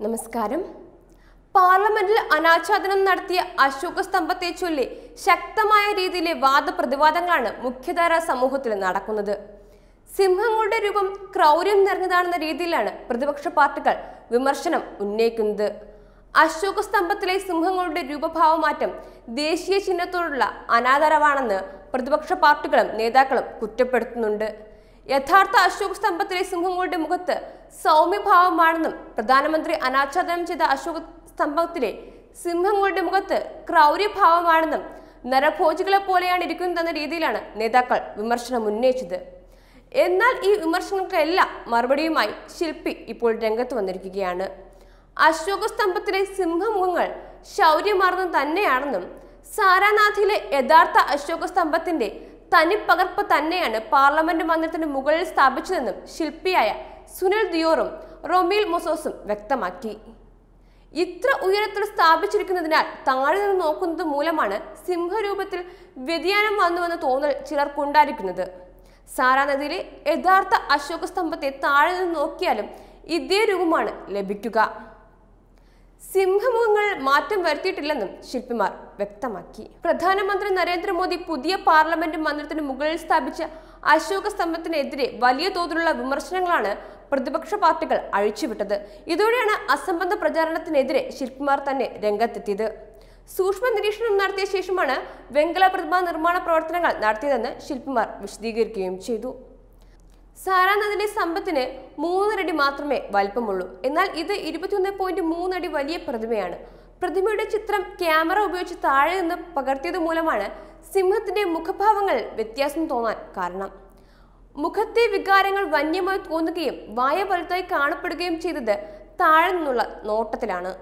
നമസ്കാരം പാർലമെന്റിൽ അനാച്ഛാദനം നടത്തിയ അശോക സ്തംഭത്തെ ചൊല്ലി ശക്തമായ രീതിയിലെ വാദപ്രതിവാദങ്ങളാണ് മുഖ്യധാര സമൂഹത്തിൽ നടക്കുന്നത് സിംഹങ്ങളുടെ രൂപം ക്രൗര്യം നിറഞ്ഞതാണെന്ന രീതിയിലാണ് പ്രതിപക്ഷ പാർട്ടികൾ വിമർശനം ഉന്നയിക്കുന്നത് അശോക സ്തംഭത്തിലെ സിംഹങ്ങളുടെ രൂപഭാവമാറ്റം ദേശീയ ചിഹ്നത്തോടുള്ള അനാദരവാണെന്ന് പ്രതിപക്ഷ പാർട്ടികളും നേതാക്കളും കുറ്റപ്പെടുത്തുന്നുണ്ട് യഥാർത്ഥ അശോക സ്തംഭത്തിലെ സിംഹങ്ങളുടെ മുഖത്ത് സൗമ്യഭാവമാണെന്നും പ്രധാനമന്ത്രി അനാച്ഛാദനം ചെയ്ത അശോക സ്തംഭത്തിലെ സിംഹങ്ങളുടെ മുഖത്ത് ക്രൗര്യഭാവമാണെന്നും നരഭോജികളെ പോലെയാണ് ഇരിക്കുന്നതെന്ന രീതിയിലാണ് നേതാക്കൾ വിമർശനം ഉന്നയിച്ചത് എന്നാൽ ഈ വിമർശനങ്ങൾക്കെല്ലാം മറുപടിയുമായി ശില്പി ഇപ്പോൾ രംഗത്ത് വന്നിരിക്കുകയാണ് അശോക സ്തംഭത്തിലെ സിംഹമുഖങ്ങൾ ശൗര്യമാർന്നത് തന്നെയാണെന്നും സാരാനാഥിലെ യഥാർത്ഥ അശോക സ്തംഭത്തിന്റെ തനിപ്പകർപ്പ് തന്നെയാണ് പാർലമെന്റ് മന്ദിരത്തിന് മുകളിൽ സ്ഥാപിച്ചതെന്നും ശില്പിയായ സുനിൽ ദിയോറും റൊമീൽ മൊസോസും വ്യക്തമാക്കി ഇത്ര ഉയരത്തിൽ സ്ഥാപിച്ചിരിക്കുന്നതിനാൽ താഴെ നിന്ന് നോക്കുന്നത് മൂലമാണ് സിംഹരൂപത്തിൽ വ്യതിയാനം വന്നുവെന്ന് തോന്നൽ ചിലർക്കുണ്ടായിരിക്കുന്നത് സാരാനദിയിലെ യഥാർത്ഥ അശോക സ്തംഭത്തെ താഴെ നിന്ന് നോക്കിയാലും ഇതേ രൂപമാണ് ലഭിക്കുക സിംഹമുഖങ്ങൾ മാറ്റം വരുത്തിയിട്ടില്ലെന്നും ശില്പിമാർ വ്യക്തമാക്കി പ്രധാനമന്ത്രി നരേന്ദ്രമോദി പുതിയ പാർലമെന്റ് മന്ദിരത്തിന് മുകളിൽ സ്ഥാപിച്ച അശോക സ്തംഭത്തിനെതിരെ വലിയ തോതിലുള്ള വിമർശനങ്ങളാണ് പ്രതിപക്ഷ പാർട്ടികൾ അഴിച്ചുവിട്ടത് ഇതോടെയാണ് അസംബന്ധ പ്രചാരണത്തിനെതിരെ ശില്പിമാർ തന്നെ രംഗത്തെത്തിയത് സൂക്ഷ്മ നിരീക്ഷണം നടത്തിയ ശേഷമാണ് വെങ്കല പ്രതിമ നിർമ്മാണ പ്രവർത്തനങ്ങൾ നടത്തിയതെന്ന് ശില്പിമാർ വിശദീകരിക്കുകയും ചെയ്തു സാരാനദിന്റെ സമ്പത്തിന് മൂന്നരടി മാത്രമേ വലിപ്പമുള്ളൂ എന്നാൽ ഇത് ഇരുപത്തിയൊന്ന് പോയിന്റ് മൂന്നടി വലിയ പ്രതിമയാണ് പ്രതിമയുടെ ചിത്രം ക്യാമറ ഉപയോഗിച്ച് താഴെ നിന്ന് പകർത്തിയത് മൂലമാണ് സിംഹത്തിന്റെ മുഖഭാവങ്ങൾ വ്യത്യാസം തോന്നാൻ കാരണം മുഖത്തെ വികാരങ്ങൾ വന്യമായി തോന്നുകയും വായ വലുതായി കാണപ്പെടുകയും ചെയ്തത് താഴെ നിന്നുള്ള നോട്ടത്തിലാണ്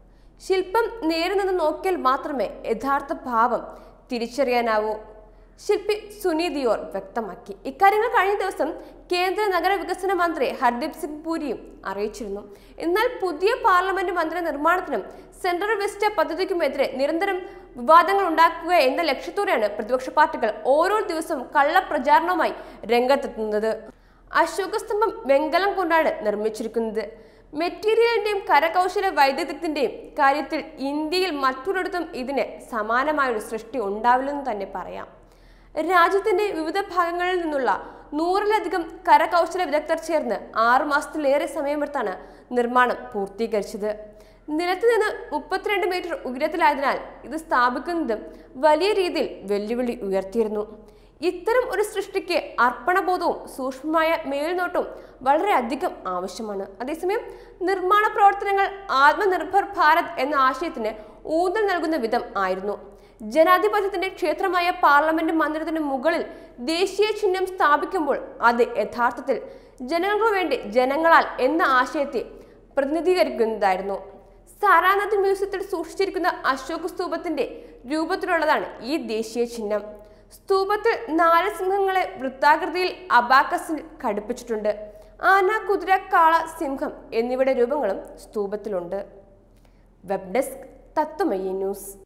ശില്പം നേരെ നിന്ന് നോക്കിയാൽ മാത്രമേ യഥാർത്ഥ ഭാവം തിരിച്ചറിയാനാവൂ ശില്പി സുനി ദിയോർ വ്യക്തമാക്കി ഇക്കാര്യങ്ങൾ കഴിഞ്ഞ ദിവസം കേന്ദ്ര നഗരവികസന മന്ത്രി ഹർദീപ് സിംഗ് പുരിയും അറിയിച്ചിരുന്നു എന്നാൽ പുതിയ പാർലമെന്റ് മന്ദിര നിർമ്മാണത്തിനും സെൻട്രൽ വെസ്റ്റ് പദ്ധതിക്കുമെതിരെ നിരന്തരം വിവാദങ്ങൾ ഉണ്ടാക്കുക എന്ന ലക്ഷ്യത്തോടെയാണ് പ്രതിപക്ഷ പാർട്ടികൾ ഓരോ ദിവസവും കള്ളപ്രചാരണവുമായി രംഗത്തെത്തുന്നത് അശോകസ്തംഭം വെങ്കലം കൊണ്ടാണ് നിർമ്മിച്ചിരിക്കുന്നത് മെറ്റീരിയലിന്റെയും കരകൗശല വൈദ്യുതിന്റെയും കാര്യത്തിൽ ഇന്ത്യയിൽ മറ്റൊരിടത്തും ഇതിന് സമാനമായൊരു സൃഷ്ടി ഉണ്ടാവില്ലെന്ന് തന്നെ പറയാം രാജ്യത്തിന്റെ വിവിധ ഭാഗങ്ങളിൽ നിന്നുള്ള നൂറിലധികം കരകൗശല വിദഗ്ധർ ചേർന്ന് ആറു മാസത്തിലേറെ സമയമെടുത്താണ് നിർമ്മാണം പൂർത്തീകരിച്ചത് നിലത്ത് നിന്ന് മുപ്പത്തിരണ്ട് മീറ്റർ ഉയരത്തിലായതിനാൽ ഇത് സ്ഥാപിക്കുന്നതും വലിയ രീതിയിൽ വെല്ലുവിളി ഉയർത്തിയിരുന്നു ഇത്തരം ഒരു സൃഷ്ടിക്ക് അർപ്പണബോധവും സൂക്ഷ്മമായ മേൽനോട്ടവും വളരെയധികം ആവശ്യമാണ് അതേസമയം നിർമ്മാണ പ്രവർത്തനങ്ങൾ ആത്മനിർഭർ ഭാരത് എന്ന ആശയത്തിന് ഊന്നൽ നൽകുന്ന വിധം ആയിരുന്നു ജനാധിപത്യത്തിന്റെ ക്ഷേത്രമായ പാർലമെന്റ് മന്ദിരത്തിന് മുകളിൽ ദേശീയ ചിഹ്നം സ്ഥാപിക്കുമ്പോൾ അത് യഥാർത്ഥത്തിൽ ജനങ്ങൾക്ക് വേണ്ടി ജനങ്ങളാൽ എന്ന ആശയത്തെ പ്രതിനിധീകരിക്കുന്നതായിരുന്നു സാരാനാഥ് മ്യൂസിയത്തിൽ സൂക്ഷിച്ചിരിക്കുന്ന അശോക സ്തൂപത്തിന്റെ രൂപത്തിലുള്ളതാണ് ഈ ദേശീയ ചിഹ്നം സ്തൂപത്തിൽ നാല് സിംഹങ്ങളെ വൃത്താകൃതിയിൽ അബാക്കസിൽ ഘടിപ്പിച്ചിട്ടുണ്ട് ആന കുതിര കാള സിംഹം എന്നിവയുടെ രൂപങ്ങളും സ്തൂപത്തിലുണ്ട് വെബ് ഡെസ്ക് തത്വമയി ന്യൂസ്